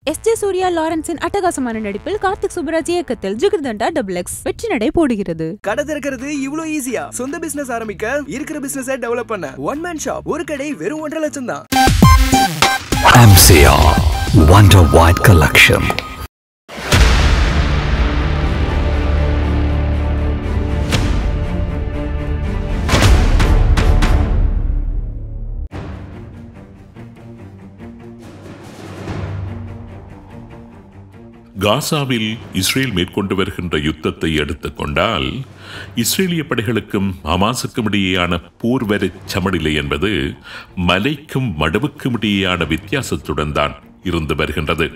S J Surya லாரன்ஸின் அட்டகாசமான நடிப்பில் கார்த்திக் சுப்ராஜ் இயக்கத்தில் ஜிகிர்தண்டா டபுள் எக்ஸ் வெற்றி நடை போடுகிறது கடை திறக்கிறது இவ்ளோ ஈஸியா சொந்த பிசினஸ் ஆரம்பிக்க இருக்கிற பிசினஸ் டெவலப் பண்ண ஒன் மேன் ஷாப் ஒரு கடை வெறும் ஒன்றரை லட்சம் தான் MCR Wonder White Collection. காசாவில் இஸ்ரேல் மேற்கொண்டு வருகின்ற யுத்தத்தை எடுத்துக் கொண்டால் இஸ்ரேலிய படைகளுக்கும் ஹமாஸுக்கும் இடையேயான போர்வரை சமநிலை என்பது மலைக்கும் மடவுக்கும் இடையேயான வித்தியாசத்துடன் தான் இருந்து வருகின்றது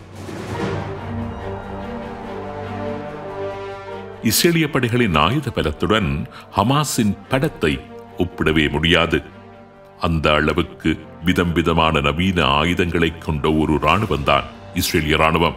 இஸ்ரேலிய படைகளின் ஆயுத பலத்துடன் ஹமாஸின் படத்தை ஒப்பிடவே முடியாது அந்த அளவுக்கு விதம் விதமான நவீன ஆயுதங்களை கொண்ட ஒரு ராணுவம் தான் இஸ்ரேலிய ராணுவம்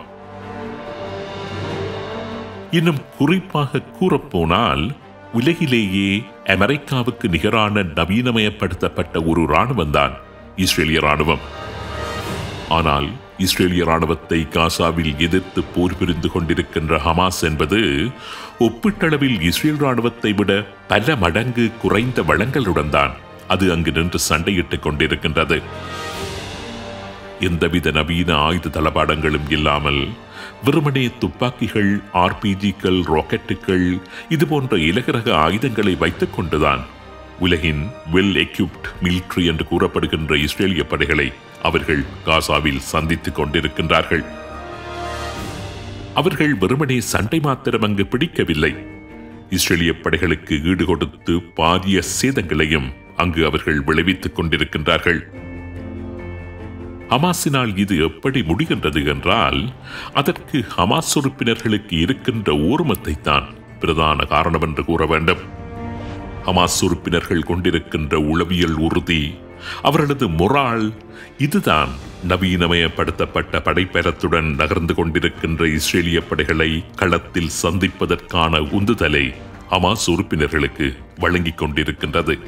இன்னும் குறிப்பாக கூறப்போனால் உலகிலேயே அமெரிக்காவுக்கு நிகரான நவீனமயப்படுத்தப்பட்ட ஒரு ராணுவம் தான் இஸ்ரேலிய ராணுவம் ஆனால் இஸ்ரேலிய ராணுவத்தை காசாவில் எதிர்த்து போர் புரிந்து கொண்டிருக்கின்ற ஹமாஸ் என்பது ஒப்பீட்டளவில் இஸ்ரேல் ராணுவத்தை விட பல மடங்கு குறைந்த வளங்களுடன் தான் அது அங்கு நின்று சண்டையிட்டுக் கொண்டிருக்கின்றது எந்தவித நவீன ஆயுத தளபாடங்களும் இல்லாமல் வெறுமனே துப்பாக்கிகள் ஆர்பிஜிக்கள் ராக்கெட்டுகள் இது போன்ற இலகுரக ஆயுதங்களை வைத்துக் கொண்டுதான் உலகின் வெல் எக்யூப்ட் மிலிட்ரி என்று கூறப்படுகின்ற இஸ்ரேலிய படைகளை அவர்கள் காசாவில் சந்தித்துக் கொண்டிருக்கின்றார்கள் அவர்கள் வெறுமனே சண்டை மாத்திரம் அங்கு பிடிக்கவில்லை இஸ்ரேலிய படைகளுக்கு ஈடு கொடுத்து பாரிய சேதங்களையும் அங்கு அவர்கள் விளைவித்துக் கொண்டிருக்கின்றார்கள் ஹமாஸினால் இது எப்படி முடிகின்றது என்றால் அதற்கு ஹமாஸ் உறுப்பினர்களுக்கு இருக்கின்ற ஓர்மத்தை தான் பிரதான காரணம் என்று கூற வேண்டும் ஹமாஸ் உறுப்பினர்கள் கொண்டிருக்கின்ற உளவியல் உறுதி அவர்களது மொரால் இதுதான் நவீனமயப்படுத்தப்பட்ட படைப்பலத்துடன் நகர்ந்து கொண்டிருக்கின்ற இஸ்ரேலிய படைகளை களத்தில் சந்திப்பதற்கான உந்துதலை ஹமாஸ் உறுப்பினர்களுக்கு வழங்கிக் கொண்டிருக்கின்றது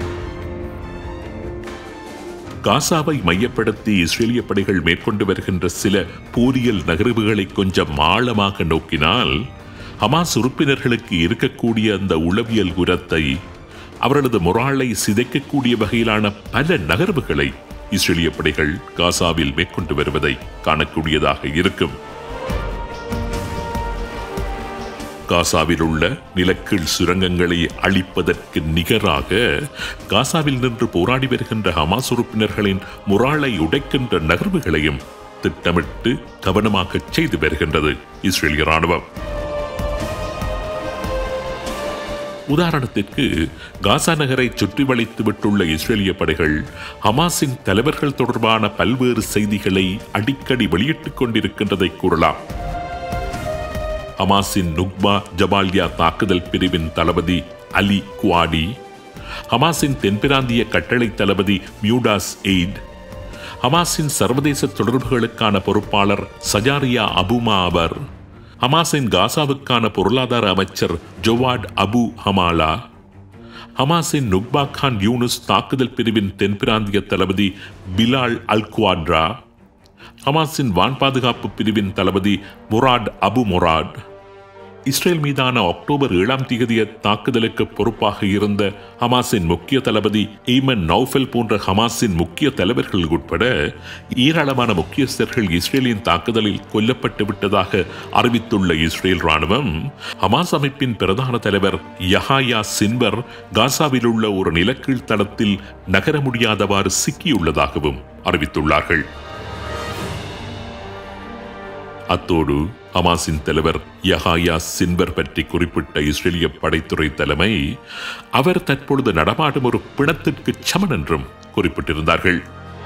காசாவை மையப்படுத்தி இஸ்ரேலிய படைகள் மேற்கொண்டு வருகின்ற சில போரியல் நகர்வுகளை கொஞ்சம் ஆழமாக நோக்கினால் ஹமாஸ் உறுப்பினர்களுக்கு இருக்கக்கூடிய அந்த உளவியல் குரத்தை அவர்களது மொராலை சிதைக்கக்கூடிய வகையிலான பல நகர்வுகளை இஸ்ரேலிய படைகள் காசாவில் மேற்கொண்டு வருவதை காணக்கூடியதாக இருக்கும் காசாவில் உள்ள நிலக்கீழ் சுரங்கங்களை அழிப்பதற்கு நிகராக காசாவில் நின்று போராடி வருகின்ற ஹமாஸ் உறுப்பினர்களின் முராளை உடைக்கின்ற நகர்வுகளையும் திட்டமிட்டு கவனமாக செய்து வருகின்றது இஸ்ரேலிய ராணுவம் உதாரணத்திற்கு காசா நகரை சுற்றி வளைத்து விட்டுள்ள இஸ்ரேலிய படைகள் ஹமாஸின் தலைவர்கள் தொடர்பான பல்வேறு செய்திகளை அடிக்கடி வெளியிட்டுக் கொண்டிருக்கின்றதை கூறலாம் ஹமாஸின் நுக்பா ஜபாலியா தாக்குதல் பிரிவின் தளபதி அலி குவாடி ஹமாஸின் தென்பிராந்திய கட்டளை தளபதி மியூடாஸ் எய்ட் ஹமாஸின் சர்வதேச தொடர்புகளுக்கான பொறுப்பாளர் சஜாரியா அபுமா அவர் ஹமாஸின் காசாவுக்கான பொருளாதார அமைச்சர் ஜொவாட் அபு ஹமாலா ஹமாஸின் நுக்பா கான் யூனுஸ் தாக்குதல் பிரிவின் தென்பிராந்திய தளபதி பிலால் அல் குவாட்ரா ஹமாஸின் வான் பாதுகாப்பு பிரிவின் தளபதி முராட் அபு முராட் இஸ்ரேல் மீதான அக்டோபர் ஏழாம் தேதிய தாக்குதலுக்கு பொறுப்பாக இருந்த ஹமாஸின் முக்கிய தளபதி ஈமன் நௌஃபெல் போன்ற ஹமாஸின் முக்கிய தலைவர்கள் உட்பட ஏராளமான முக்கியஸ்தர்கள் இஸ்ரேலின் தாக்குதலில் கொல்லப்பட்டு விட்டதாக அறிவித்துள்ள இஸ்ரேல் ராணுவம் ஹமாஸ் அமைப்பின் பிரதான தலைவர் யஹாயா சின்வர் காசாவில் உள்ள ஒரு நிலக்கீழ் தளத்தில் நகர முடியாதவாறு சிக்கியுள்ளதாகவும் அறிவித்துள்ளார்கள் அத்தோடு ஹமாஸின் தலைவர் யஹாயா சின்வர் பற்றி குறிப்பிட்ட இஸ்ரேலிய படைத்துறை தலைமை அவர் தற்பொழுது நடமாடும் ஒரு பிணத்திற்கு சமன் என்றும் குறிப்பிட்டிருந்தார்கள்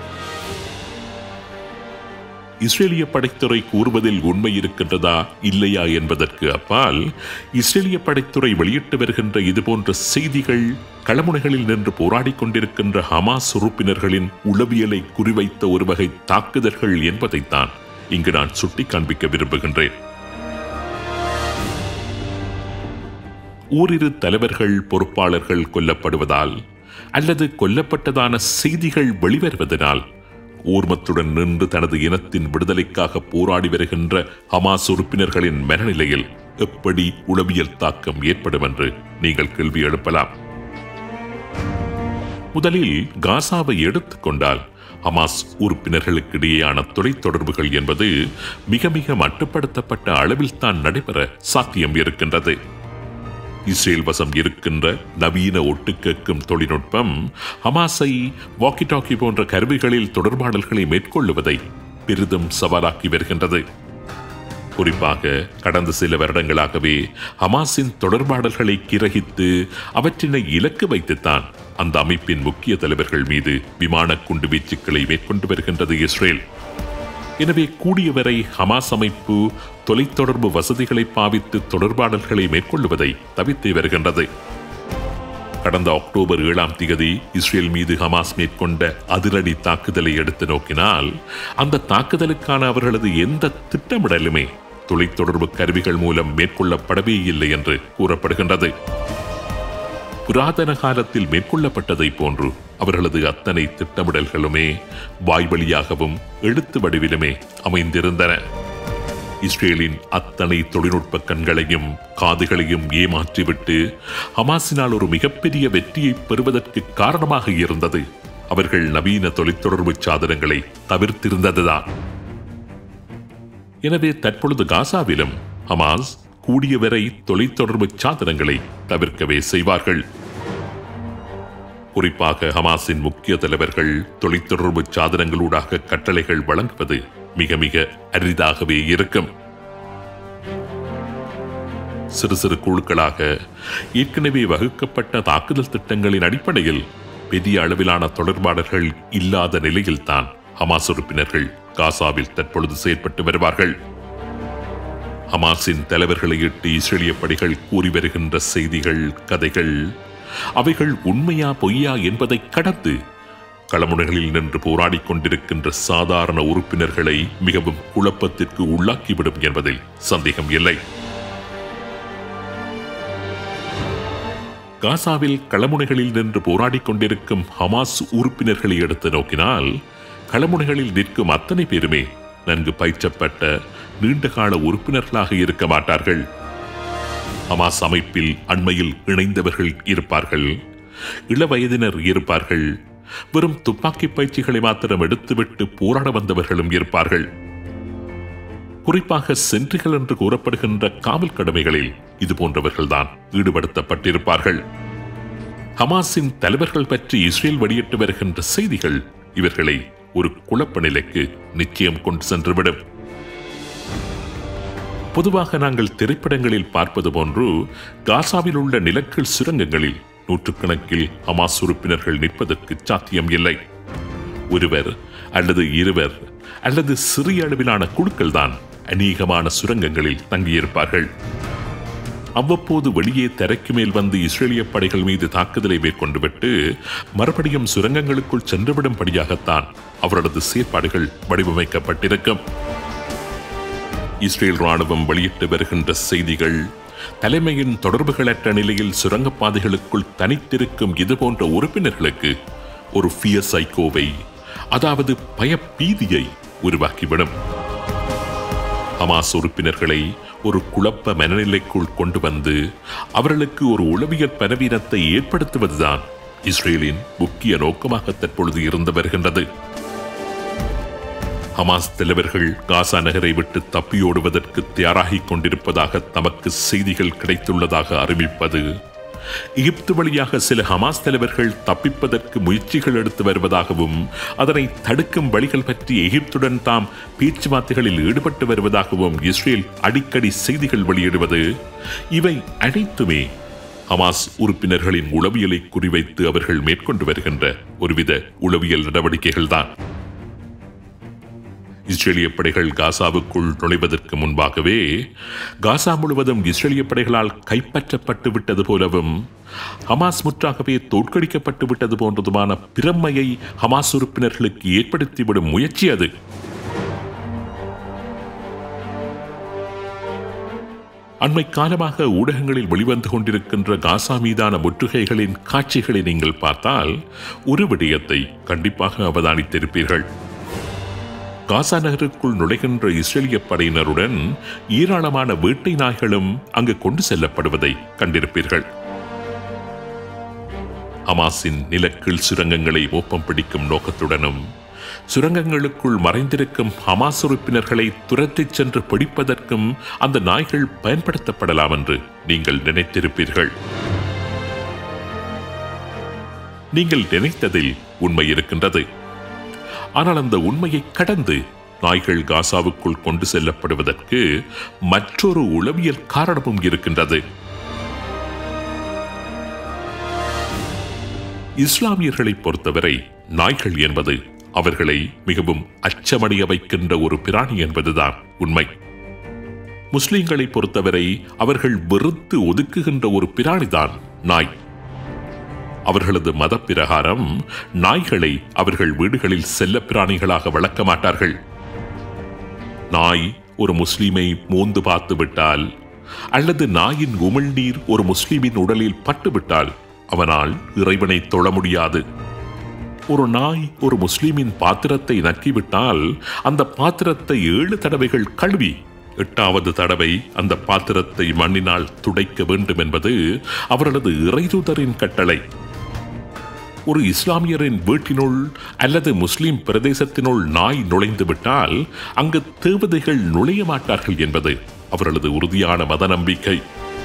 இஸ்ரேலிய படைத்துறை கூறுவதில் உண்மை இருக்கின்றதா இல்லையா என்பதற்கு அப்பால் இஸ்ரேலிய படைத்துறை வெளியிட்டு வருகின்ற இதுபோன்ற செய்திகள் களமுனைகளில் நின்று போராடிக் கொண்டிருக்கின்ற ஹமாஸ் உறுப்பினர்களின் உளவியலை குறிவைத்த ஒரு வகை தாக்குதல்கள் என்பதைத்தான் இங்கு நான் சுட்டி காண்பிக்க விரும்புகின்றேன் ஓரிரு தலைவர்கள் பொறுப்பாளர்கள் கொல்லப்படுவதால் அல்லது கொல்லப்பட்டதான செய்திகள் வெளிவருவதனால் ஊர்மத்துடன் நின்று தனது இனத்தின் விடுதலைக்காக போராடி வருகின்ற ஹமாஸ் உறுப்பினர்களின் மனநிலையில் எப்படி உளவியல் தாக்கம் ஏற்படும் என்று நீங்கள் கேள்வி எழுப்பலாம் முதலில் காசாவை எடுத்துக்கொண்டால் ஹமாஸ் உறுப்பினர்களுக்கிடையேயான தொலைத்தொடர்புகள் என்பது மிக மிக மட்டுப்படுத்தப்பட்ட அளவில் தான் நடைபெற சாத்தியம் இருக்கின்றது இஸ்ரேல் வசம் இருக்கின்ற நவீன ஒட்டு கேட்கும் தொழில்நுட்பம் ஹமாஸை வாக்கி டாக்கி போன்ற கருவிகளில் தொடர்பாடல்களை மேற்கொள்ளுவதை பெரிதும் சவாலாக்கி வருகின்றது குறிப்பாக கடந்த சில வருடங்களாகவே ஹமாஸின் தொடர்பாடல்களை கிரகித்து அவற்றினை இலக்கு வைத்துத்தான் அந்த அமைப்பின் முக்கிய தலைவர்கள் மீது விமான குண்டு வீச்சுக்களை மேற்கொண்டு வருகின்றது இஸ்ரேல் எனவே கூடியவரை ஹமாஸ் அமைப்பு தொலைத்தொடர்பு வசதிகளை பாவித்து தொடர்பாடல்களை மேற்கொள்வதை தவிர்த்து வருகின்றது கடந்த அக்டோபர் ஏழாம் திகதி இஸ்ரேல் மீது ஹமாஸ் மேற்கொண்ட அதிரடி தாக்குதலை எடுத்து நோக்கினால் அந்த தாக்குதலுக்கான அவர்களது எந்த திட்டமிடலுமே தொலைத்தொடர்பு கருவிகள் மூலம் மேற்கொள்ளப்படவே இல்லை என்று கூறப்படுகின்றது புராதன காலத்தில் மேற்கொள்ளப்பட்டதை போன்று அவர்களது அத்தனை திட்டமிடல்களுமே வாய்வழியாகவும் எழுத்து வடிவிலுமே அமைந்திருந்தன இஸ்ரேலின் அத்தனை தொழில்நுட்ப கண்களையும் காதுகளையும் ஏமாற்றிவிட்டு ஹமாஸினால் ஒரு மிகப்பெரிய வெற்றியை பெறுவதற்கு காரணமாக இருந்தது அவர்கள் நவீன தொலைத்தொடர்பு சாதனங்களை தவிர்த்திருந்ததுதான் எனவே தற்பொழுது காசாவிலும் ஹமாஸ் கூடியவரை தொலைத்தொடர்பு சாதனங்களை தவிர்க்கவே செய்வார்கள் குறிப்பாக ஹமாஸின் முக்கிய தலைவர்கள் தொலைத்தொடர்பு சாதனங்களூடாக கட்டளைகள் வழங்குவது மிக மிக அரிதாகவே இருக்கும் சிறு சிறு குழுக்களாக ஏற்கனவே வகுக்கப்பட்ட தாக்குதல் திட்டங்களின் அடிப்படையில் பெரிய அளவிலான தொடர்பாளர்கள் இல்லாத நிலையில்தான் ஹமாஸ் உறுப்பினர்கள் காசாவில் தற்பொழுது செயற்பட்டு வருவார்கள் ஹமாஸின் தலைவர்களை இட்டு இஸ்ரேலிய படைகள் கூறி வருகின்ற செய்திகள் கதைகள் அவைகள் உண்மையா பொய்யா என்பதை கடந்து களமுனைகளில் நின்று போராடிக் கொண்டிருக்கின்ற சாதாரண உறுப்பினர்களை மிகவும் குழப்பத்திற்கு உள்ளாக்கிவிடும் என்பதில் சந்தேகம் இல்லை காசாவில் களமுனைகளில் நின்று போராடிக் கொண்டிருக்கும் ஹமாஸ் உறுப்பினர்களை எடுத்து நோக்கினால் களமுனைகளில் நிற்கும் அத்தனை பேருமே நன்கு பயிற்சப்பட்ட நீண்டகால உறுப்பினர்களாக இருக்க மாட்டார்கள் ஹமாஸ் அமைப்பில் அண்மையில் இணைந்தவர்கள் இருப்பார்கள் இளவயதினர் இருப்பார்கள் வெறும் துப்பாக்கி பயிற்சிகளை மாத்திரம் எடுத்துவிட்டு போராட வந்தவர்களும் இருப்பார்கள் குறிப்பாக சென்றிகள் என்று கூறப்படுகின்ற காவல் கடமைகளில் இது போன்றவர்கள்தான் ஈடுபடுத்தப்பட்டிருப்பார்கள் ஹமாஸின் தலைவர்கள் பற்றி இஸ்ரேல் வெளியிட்டு வருகின்ற செய்திகள் இவர்களை ஒரு குழப்ப நிலைக்கு நிச்சயம் கொண்டு சென்றுவிடும் பொதுவாக நாங்கள் திரைப்படங்களில் பார்ப்பது போன்று காசாவில் உள்ள நிலக்கல் சுரங்கங்களில் நூற்றுக்கணக்கில் ஹமாஸ் உறுப்பினர்கள் நிற்பதற்கு சாத்தியம் இல்லை ஒருவர் அல்லது இருவர் அல்லது சிறிய அளவிலான குழுக்கள் தான் அநேகமான சுரங்கங்களில் தங்கியிருப்பார்கள் அவ்வப்போது வெளியே தரைக்கு மேல் வந்து இஸ்ரேலிய படைகள் மீது தாக்குதலை மேற்கொண்டுவிட்டு மறுபடியும் சுரங்கங்களுக்குள் சென்றுவிடும்படியாகத்தான் அவரது செயற்பாடுகள் வடிவமைக்கப்பட்டிருக்கும் இஸ்ரேல் ராணுவம் வெளியிட்டு வருகின்ற செய்திகள் தலைமையின் தொடர்புகளற்ற நிலையில் சுரங்கப்பாதைகளுக்குள் தனித்திருக்கும் இதுபோன்ற உறுப்பினர்களுக்கு ஒரு ஃபியர் சைக்கோவை அதாவது பயப்பீதியை உருவாக்கிவிடும் ஹமாஸ் உறுப்பினர்களை ஒரு குழப்ப மனநிலைக்குள் கொண்டு வந்து அவர்களுக்கு ஒரு உளவியல் பலவீனத்தை ஏற்படுத்துவதுதான் இஸ்ரேலின் முக்கிய நோக்கமாக தற்பொழுது இருந்து வருகின்றது ஹமாஸ் தலைவர்கள் காசா நகரை விட்டு தப்பியோடுவதற்கு தயாராகிக் கொண்டிருப்பதாக தமக்கு செய்திகள் கிடைத்துள்ளதாக அறிவிப்பது எகிப்து வழியாக சில ஹமாஸ் தலைவர்கள் தப்பிப்பதற்கு முயற்சிகள் எடுத்து வருவதாகவும் அதனை தடுக்கும் வழிகள் பற்றி எகிப்துடன் தாம் பேச்சுவார்த்தைகளில் ஈடுபட்டு வருவதாகவும் இஸ்ரேல் அடிக்கடி செய்திகள் வெளியிடுவது இவை அனைத்துமே ஹமாஸ் உறுப்பினர்களின் உளவியலை குறிவைத்து அவர்கள் மேற்கொண்டு வருகின்ற ஒருவித உளவியல் நடவடிக்கைகள்தான் இஸ்ரேலிய படைகள் காசாவுக்குள் நுழைவதற்கு முன்பாகவே காசா முழுவதும் இஸ்ரேலிய படைகளால் கைப்பற்றப்பட்டு விட்டது போலவும் ஹமாஸ் முற்றாகவே தோற்கடிக்கப்பட்டு விட்டது போன்றதுமான பிரம்மையை ஹமாஸ் உறுப்பினர்களுக்கு ஏற்படுத்திவிடும் முயற்சி அது அண்மை காலமாக ஊடகங்களில் வெளிவந்து கொண்டிருக்கின்ற காசா மீதான முற்றுகைகளின் காட்சிகளை நீங்கள் பார்த்தால் ஒரு விடயத்தை கண்டிப்பாக அவதானித்திருப்பீர்கள் காசா நகருக்குள் நுழைகின்ற இஸ்ரேலிய படையினருடன் ஏராளமான வேட்டை நாய்களும் அங்கு கொண்டு செல்லப்படுவதை கண்டிருப்பீர்கள் ஹமாஸின் நிலக்கீழ் சுரங்கங்களை மோப்பம் பிடிக்கும் நோக்கத்துடனும் சுரங்கங்களுக்குள் மறைந்திருக்கும் ஹமாஸ் உறுப்பினர்களை துரத்திச் சென்று பிடிப்பதற்கும் அந்த நாய்கள் பயன்படுத்தப்படலாம் என்று நீங்கள் நினைத்திருப்பீர்கள் நீங்கள் நினைத்ததில் உண்மை இருக்கின்றது ஆனால் அந்த உண்மையை கடந்து நாய்கள் காசாவுக்குள் கொண்டு செல்லப்படுவதற்கு மற்றொரு உளவியல் காரணமும் இருக்கின்றது இஸ்லாமியர்களை பொறுத்தவரை நாய்கள் என்பது அவர்களை மிகவும் அச்சமடைய வைக்கின்ற ஒரு பிராணி என்பதுதான் உண்மை முஸ்லிம்களை பொறுத்தவரை அவர்கள் வெறுத்து ஒதுக்குகின்ற ஒரு பிராணிதான் நாய் அவர்களது மத பிரகாரம் நாய்களை அவர்கள் வீடுகளில் செல்ல பிராணிகளாக வளர்க்க மாட்டார்கள் நாய் ஒரு முஸ்லிமை மோந்து பார்த்து விட்டால் அல்லது நாயின் உமிழ்நீர் ஒரு முஸ்லிமின் உடலில் பட்டுவிட்டால் அவனால் இறைவனை தொழ முடியாது ஒரு நாய் ஒரு முஸ்லிமின் பாத்திரத்தை நக்கிவிட்டால் அந்த பாத்திரத்தை ஏழு தடவைகள் கழுவி எட்டாவது தடவை அந்த பாத்திரத்தை மண்ணினால் துடைக்க வேண்டும் என்பது அவர்களது இறைதூதரின் கட்டளை ஒரு இஸ்லாமியரின் வீட்டினுள் அல்லது முஸ்லிம் பிரதேசத்தினுள் நாய் நுழைந்து விட்டால் அங்கு தேவதைகள் நுழைய மாட்டார்கள் என்பது அவர்களது உறுதியான மத நம்பிக்கை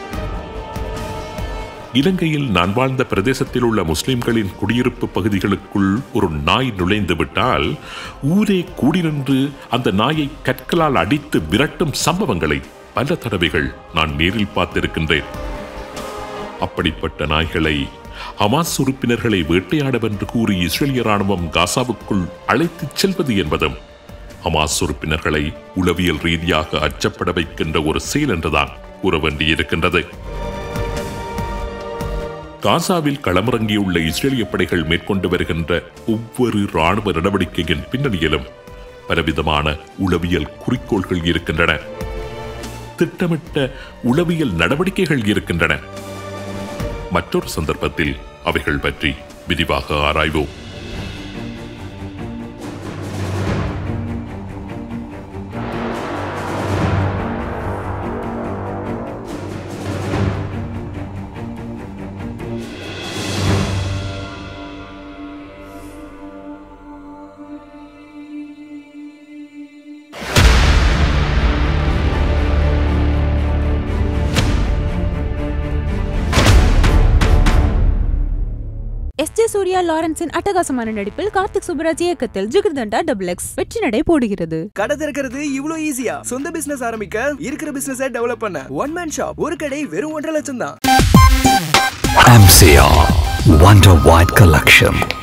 இலங்கையில் நான் வாழ்ந்த பிரதேசத்தில் உள்ள முஸ்லிம்களின் குடியிருப்பு பகுதிகளுக்குள் ஒரு நாய் நுழைந்து விட்டால் ஊரே கூடி நின்று அந்த நாயை கற்களால் அடித்து விரட்டும் சம்பவங்களை பல தடவைகள் நான் நேரில் பார்த்திருக்கின்றேன் அப்படிப்பட்ட நாய்களை ஹமாஸ் உறுப்பினர்களை வேட்டையாடவென்று கூறி இஸ்ரேலிய ராணுவம் காசாவுக்குள் அழைத்துச் செல்வது என்பதும் ஹமாஸ் உறுப்பினர்களை உளவியல் ரீதியாக அச்சப்பட வைக்கின்ற ஒரு செயல் என்றுதான் கூற வேண்டியிருக்கின்றது காசாவில் களமிறங்கியுள்ள இஸ்ரேலிய படைகள் மேற்கொண்டு வருகின்ற ஒவ்வொரு ராணுவ நடவடிக்கையின் பின்னணியிலும் பலவிதமான உளவியல் குறிக்கோள்கள் இருக்கின்றன திட்டமிட்ட உளவியல் நடவடிக்கைகள் இருக்கின்றன மற்றொரு சந்தர்ப்பத்தில் அவைகள் பற்றி விரிவாக ஆராய்வோம் எஸ் ஜே சூர்யா லாரன்ஸின் அட்டகாசமான நடிப்பில் கார்த்திக் சுப்ராஜ் இயக்கத்தில் ஜிகிர்தண்டா டபுள் எக்ஸ் வெற்றி நடை போடுகிறது கடை திறக்கிறது இவ்வளவு ஈஸியா சொந்த பிசினஸ் ஆரம்பிக்க இருக்கிற பிசினஸ் டெவலப் பண்ண ஒன் மேன் ஷாப் ஒரு கடை வெறும் ஒன்றரை லட்சம் தான் MCR Wonder White Collection.